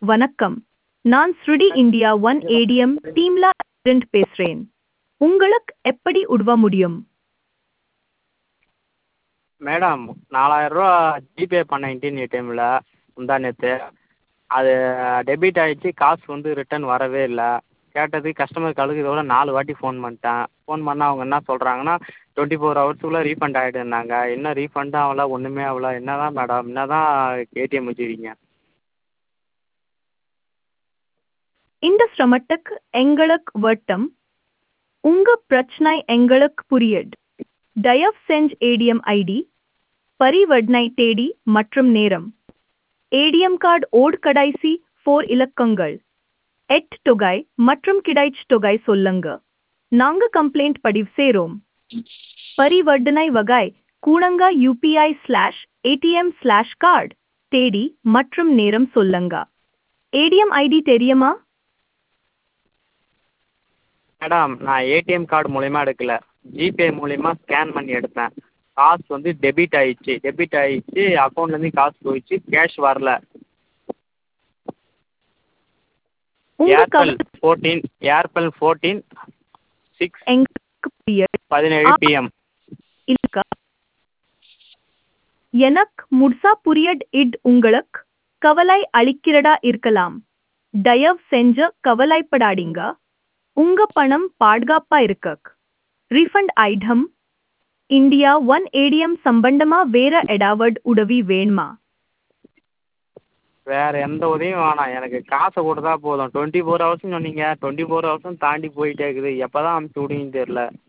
வணக்கம் நான் ஸ்ருடி இந்தியா ஒன் ஏடிஎம் டீம்ல இருந்து பேசுறேன் உங்களுக்கு எப்படி உதவ முடியும் மேடம் நாலாயிரரூவா ஜிபே பண்ணேன் இந்தியன் ஏடிஎம்மில் முந்தா நேற்று அது டெபிட் ஆகிடுச்சி காசு வந்து ரிட்டன் வரவே இல்லை கேட்டதுக்கு கஸ்டமர் கேருக்கு இதோட நாலு வாட்டி ஃபோன் பண்ணிட்டேன் ஃபோன் பண்ணால் அவங்க என்ன சொல்கிறாங்கன்னா டுவெண்ட்டி ஃபோர் ஹவர்ஸுக்குள்ளே ரீஃபண்ட் ஆகிடுன்னாங்க இன்னும் ரீஃபண்டும் ஆகல ஒன்றுமே ஆகல என்ன தான் மேடம் என்ன தான் ஏடிஎம் வச்சுருக்கீங்க இந்த சிரமத்துக்கு எங்களுக்கு வட்டம் உங்க பிரச்சனை எங்களுக்கு புரியுது தயவு செஞ்சு ஏடிஎம் ஐடி பரிவர்த்தனை தேதி மற்றும் நேரம் ஏடிஎம் கார்டு ஓட் கடைசி ஃபோர் இலக்கங்கள் எட் தொகை மற்றும் கிடைச்ச தொகை சொல்லுங்க நாங்க கம்ப்ளைண்ட் பதிவு செய்றோம் பரிவர்த்தனை வகை கூடங்க UPI slash ATM slash card தேதி மற்றும் நேரம் சொல்லுங்க ஏடிஎம் ஐடி தெரியுமா மேடம் நான் ஏடிஎம் கார்டு மூலிமா எடுக்கல ஜிபே மூலிமா ஸ்கேன் பண்ணி எடுத்தேன் காசு வந்து டெபிட் ஆகிடுச்சி டெபிட் ஆகிடுச்சி அக்கௌண்ட்லேருந்து காசு போயிடுச்சு கேஷ் வரல உங்க ஏர்டெல் கவலை ஃபோர்டீன் ஏர்டெல் ஃபோர்டீன் சிக்ஸ் எங்களுக்கு புரியுது பதினேழு பிஎம் இல்லக்கா எனக்கு முழுசா புரியட் இட் உங்களுக்கு கவலை அளிக்கிறதா இருக்கலாம் தயவு செஞ்சு கவலைப்படாதீங்க உங்க பணம் பாதுகாப்பா இருக்கு refund item India one ATM சம்பந்தமா வேற எடாவட் உதவி வேணுமா வேறு எந்த உதவியும் வேணாம் எனக்கு காசை கொடுத்தா போதும் டுவெண்ட்டி ஃபோர் ஹவர்ஸ்னு சொன்னீங்க டுவெண்ட்டி ஃபோர் ஹவர்ஸும் தாண்டி போயிட்டே இருக்குது எப்போ தான் அனுப்பிச்சி விடுவீங்கன்னு தெரில